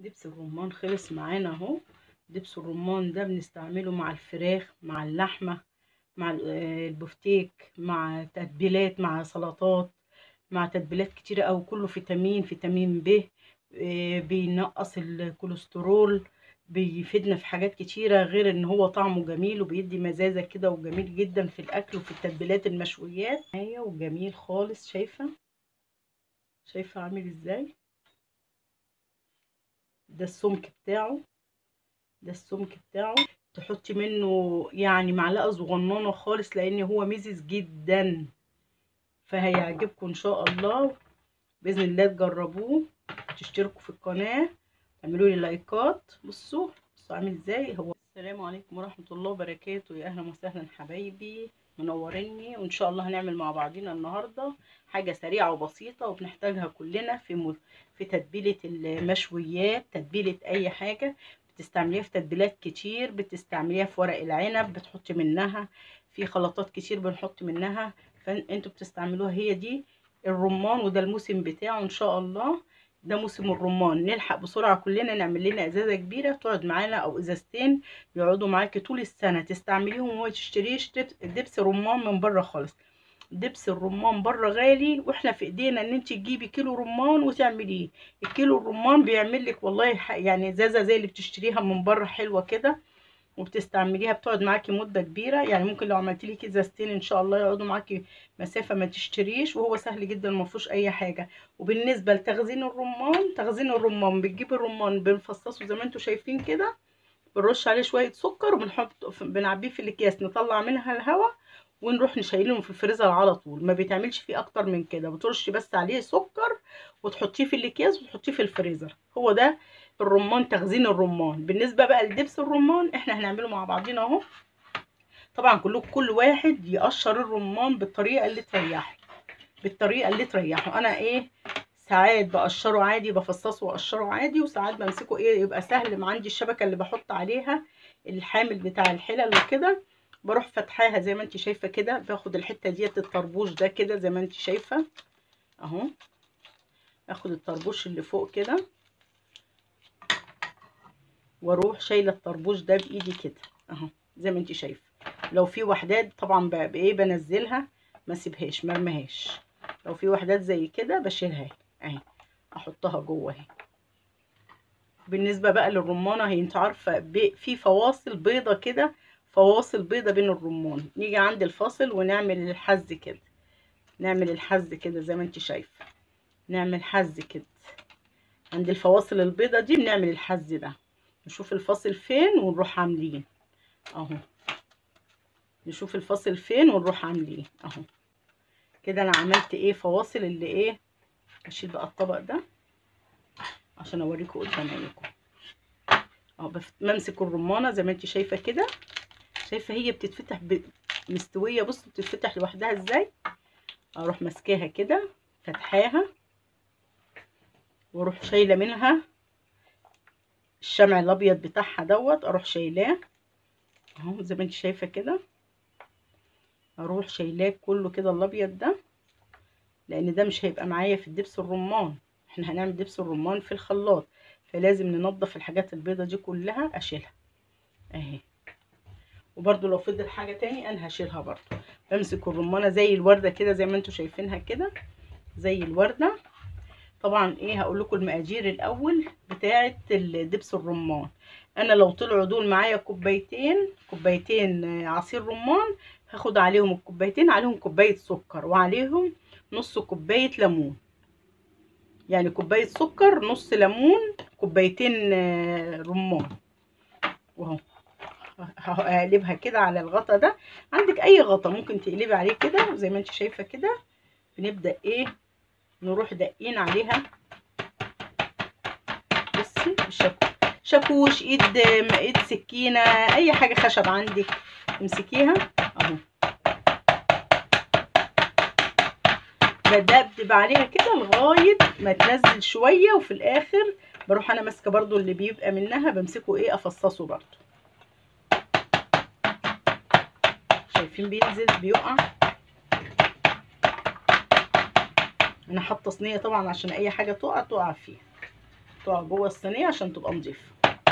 دبس الرمان خلص معانا اهو دبس الرمان ده بنستعمله مع الفراخ مع اللحمة مع ال- آه البفتيك مع تتبيلات مع سلطات مع تتبيلات كتيرة أوي كله فيتامين فيتامين ب آه، بينقص الكوليسترول بيفيدنا في حاجات كتيرة غير ان هو طعمه جميل وبيدي مزازة كده وجميل جدا في الأكل وفي التتبيلات المشويات معايا وجميل خالص شايفة شايفة عامل ازاي ده السمك بتاعه ده السمك بتاعه تحطي منه يعني معلقة صغننة خالص لان هو مزز جدا فهيعجبكم ان شاء الله باذن الله تجربوه تشتركوا في القناة تعملوا لي لايكات بصوا بصوا عامل ازاي هو السلام عليكم ورحمة الله وبركاته يا اهلا وسهلا حبايبي منوريني وان شاء الله هنعمل مع بعضينا النهارده حاجه سريعه وبسيطه وبنحتاجها كلنا في م... في تتبيله المشويات تتبيله اي حاجه بتستعمليها في تتبيلات كتير بتستعمليها في ورق العنب بتحطي منها في خلطات كتير بنحط منها فانتوا بتستعملوها هي دي الرمان وده الموسم بتاعه ان شاء الله ده موسم الرمان نلحق بسرعه كلنا نعمل لنا ازازه كبيره تقعد معانا او ازازتين يقعدوا معاكي طول السنه تستعمليهم وما تشتريش دبس رمان من بره خالص دبس الرمان بره غالي واحنا في ايدينا ان انت تجيبي كيلو رمان وتعمليه الكيلو الرمان بيعمل لك والله يعني ازازه زي اللي بتشتريها من بره حلوه كده وبتستعمليها بتقعد معاكي مده كبيره يعني ممكن لو عملتي لك ازازتين ان شاء الله يقعدوا معاكي مسافه ما تشتريش وهو سهل جدا ما فيهوش اي حاجه وبالنسبه لتخزين الرمان تخزين الرمان بتجيبي الرمان بنفصصه زي ما انتم شايفين كده بنرش عليه شويه سكر وبنحط بنعبيه في الاكياس نطلع منها الهواء ونروح نشيلهم في الفريزر على طول ما بيتعملش فيه اكتر من كده بترشي بس عليه سكر وتحطيه في الاكياس وتحطيه في الفريزر هو ده الرمان تخزين الرمان بالنسبه بقى لدبس الرمان احنا هنعمله مع بعضينا اهو طبعا كلكم كل واحد يقشر الرمان بالطريقه اللي تريحه بالطريقه اللي تريحه انا ايه ساعات بقشره عادي بفصصه واقشره عادي وساعات بمسكه ايه يبقى سهل ما عندي الشبكه اللي بحط عليها الحامل بتاع الحلل وكده بروح فتحاها زي ما انت شايفه كده باخد الحته ديت الطربوش ده كده زي ما انت شايفه اهو اخد الطربوش اللي فوق كده واروح شايله الطربوش ده بايدي كده اهو زي ما انت شايفه لو في وحدات طبعا بايه بنزلها ما سيبهاش ما ارميهاش لو في وحدات زي كده بشيلها اهي احطها جوه اهي بالنسبه بقى للرمانه هي انت عارفه في فواصل بيضه كده فواصل بيضه بين الرمان نيجي عند الفاصل ونعمل الحز كده نعمل الحز كده زي ما انت شايفه نعمل حز كده عند الفواصل البيضه دي بنعمل الحز ده نشوف الفاصل فين ونروح عاملين اهو نشوف الفاصل فين ونروح عاملين اهو كده انا عملت ايه فواصل اللي ايه اشيل بقى الطبق ده عشان اوريكم قدام عينيكم اهو بمسك الرمانه زي ما انت شايفه كده شايفه هي بتتفتح ب... مستويه بصوا بتتفتح لوحدها ازاي اروح ماسكاها كده فتحاها واروح شايله منها الشمع الابيض بتاعها دوت اروح شايلاه اهو زي ما انت شايفه كده اروح شايلاه كله كده الابيض ده لان ده مش هيبقى معايا في الدبس الرمان احنا هنعمل دبس الرمان في الخلاط فلازم ننضف الحاجات البيضه دي كلها اشيلها اهي وبرده لو فضل حاجه تاني انا هشيلها برده بمسك الرمانه زي الورده كده زي ما انتم شايفينها كده زي الورده طبعا ايه هقول لكم المقادير الاول بتاعه دبس الرمان انا لو طلعوا دول معايا كوبايتين كوبايتين عصير رمان هاخد عليهم الكوبايتين عليهم كوبايه سكر وعليهم نص كوبايه ليمون يعني كوبايه سكر نص ليمون كوبايتين رمان واهو هقلبها كده على الغطا ده عندك اي غطا ممكن تقلبي عليه كده زي ما انت شايفه كده بنبدا ايه نروح دقين عليها بصي بالشاكوش شاكوش ايد ايد سكينه اي حاجه خشب عندك امسكيها اهو بدبدب عليها كده لغايه ما تنزل شويه وفي الاخر بروح انا ماسكه برضو اللي بيبقى منها بمسكه ايه افصصه برضو شايفين بينزل بيقع انا حاطه صينيه طبعا عشان اي حاجه تقع تقع فيها حطوها جوه الصينيه عشان تبقى نضيفه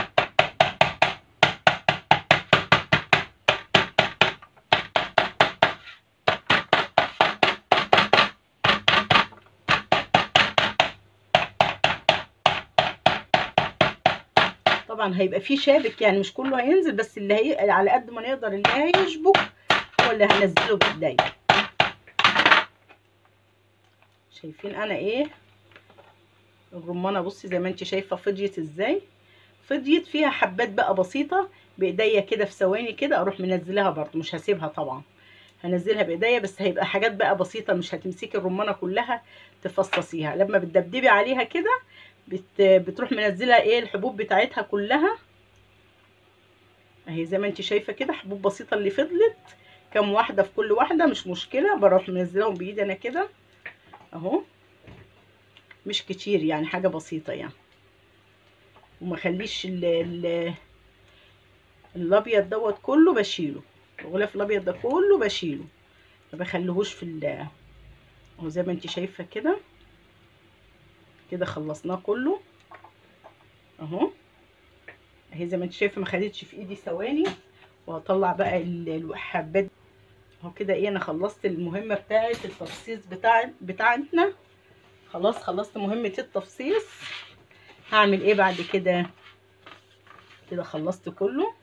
طبعا هيبقى فيه شابك يعني مش كله هينزل بس اللي هي على قد ما نقدر اللي هيشبك هو اللي هنزله بايديا شايفين انا ايه الرمانه بصي زي ما انت شايفه فضيت ازاي فضيت فيها حبات بقى بسيطه بايديا كده في ثواني كده اروح منزلها برضو مش هسيبها طبعا هنزلها بايديا بس هيبقى حاجات بقى بسيطه مش هتمسكي الرمانه كلها تفصصيها لما بتدبدبي عليها كده بت... بتروح منزله ايه الحبوب بتاعتها كلها اهي زي ما انت شايفه كده حبوب بسيطه اللي فضلت كام واحده في كل واحده مش مشكله بروح منزلهم بايدي انا كده اهو مش كتير يعني حاجه بسيطه يعني وما خليش ال... ال... الابيض دوت كله بشيله الغلاف الابيض ده كله بشيله ما بخليهوش في ال اهو زي ما انت شايفه كده كده خلصناه كله اهو اهي زي ما انت شايفه ما خدتش في ايدي ثواني وهطلع بقى الحبات اهو كده ايه انا خلصت المهمه بتاعه التفصيص بتاع بتاعتنا خلاص خلصت مهمه التفصيص هعمل ايه بعد كده كده خلصت كله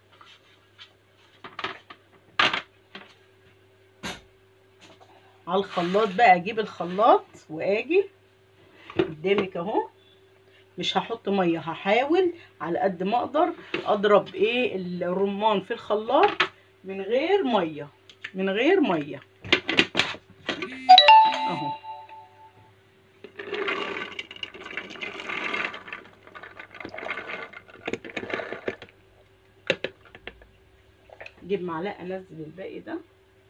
على الخلاط بقى اجيب الخلاط واجي قدامك اهو مش هحط ميه هحاول على قد ما اقدر اضرب ايه الرمان في الخلاط من غير ميه من غير ميه اهو اجيب معلقه انزل الباقي ده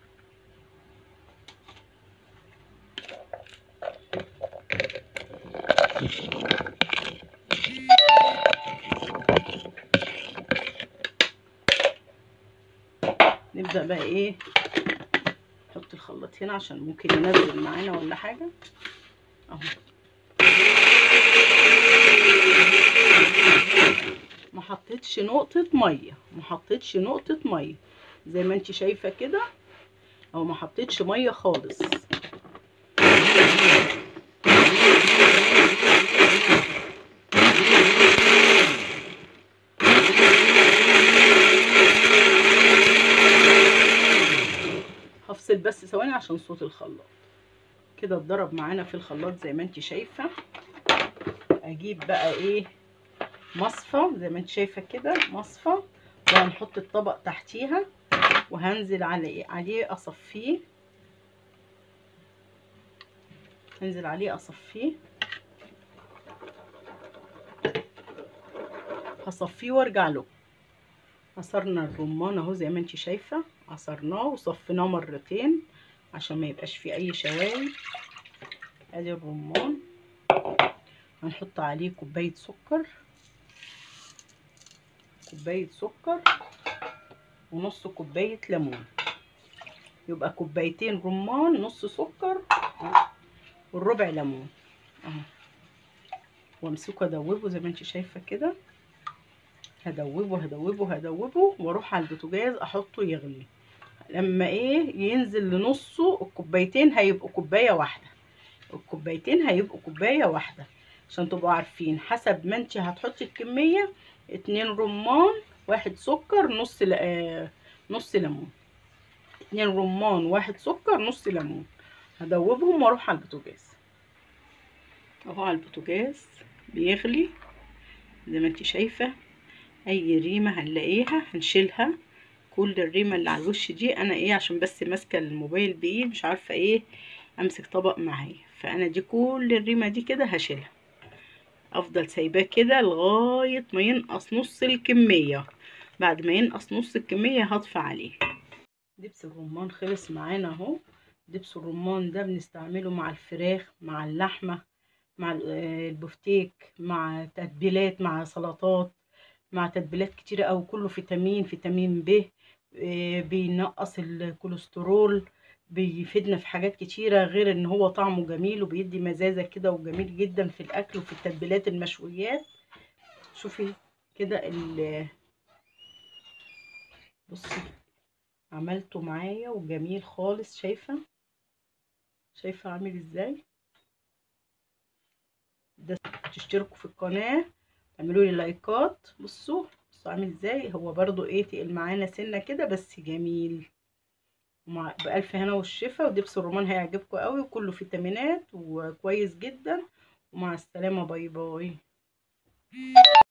نبدأ بقى ايه نحط الخلاط هنا عشان ممكن ينزل معانا ولا حاجة اهو ما حطيتش نقطة مية ما حطيتش نقطة مية زي ما انت شايفة كده او ما حطيتش مية خالص هفصل بس ثواني عشان صوت الخلاط كده اتضرب معانا في الخلاط زي ما انت شايفه اجيب بقى ايه مصفى زي ما انت شايفه كده مصفى وهنحط الطبق تحتيها وهنزل عليه عليه اصفيه هنزل عليه اصفيه هصفيه وارجع له عصرنا الرمان اهو زي ما انت شايفه عصرناه وصفيناه مرتين عشان ما يبقاش فيه اي شواي ادي الرمان هنحط عليه كوبايه سكر كوبايه سكر ونص كوبايه ليمون يبقى كوبايتين رمان نص سكر والربع ليمون اهو وامسكه ادوبه زي ما انت شايفه كده هدوبه هدوبه هدوبه واروح على البوتاجاز احطه يغلي لما ايه ينزل لنصه الكوبايتين هيبقوا كوبايه واحده الكوبايتين هيبقوا كوبايه واحده عشان تبقوا عارفين حسب ما انت هتحطي الكميه اتنين رمان واحد سكر نص ل... آه نص ليمون اتنين رمان واحد سكر نص ليمون هدوبهم واروح على البوتاجاز اهو على البوتاجاز بيغلي زي ما انت شايفه اي ريمه هنلاقيها هنشيلها كل الريمه اللي على الوش دي انا ايه عشان بس ماسكه الموبايل بايد مش عارفه ايه امسك طبق معايا فانا دي كل الريمه دي كده هشيلها افضل سايباه كده لغايه ما ينقص نص الكميه بعد ما ينقص نص الكميه هطفي عليه دبس الرمان خلص معانا اهو دبس الرمان ده بنستعمله مع الفراخ مع اللحمه مع البفتيك مع تتبيلات مع سلطات مع تتبيلات كتيرة أوي كله فيتامين فيتامين ب بينقص الكوليسترول بيفيدنا في حاجات كتيرة غير ان هو طعمه جميل وبيدي مزازة كده وجميل جدا في الاكل وفي التتبيلات المشويات شوفي كده ال بصي عملته معايا وجميل خالص شايفه شايفه عامل ازاي ده تشتركوا في القناه تعملوا لي لايكات بصوا بصوا عامل ازاي هو برضو ايه تقل معانا سنه كده بس جميل ومع بألف هنا والشفا ودبس الرمان هيعجبكم قوي وكله فيتامينات وكويس جدا ومع السلامه باي باي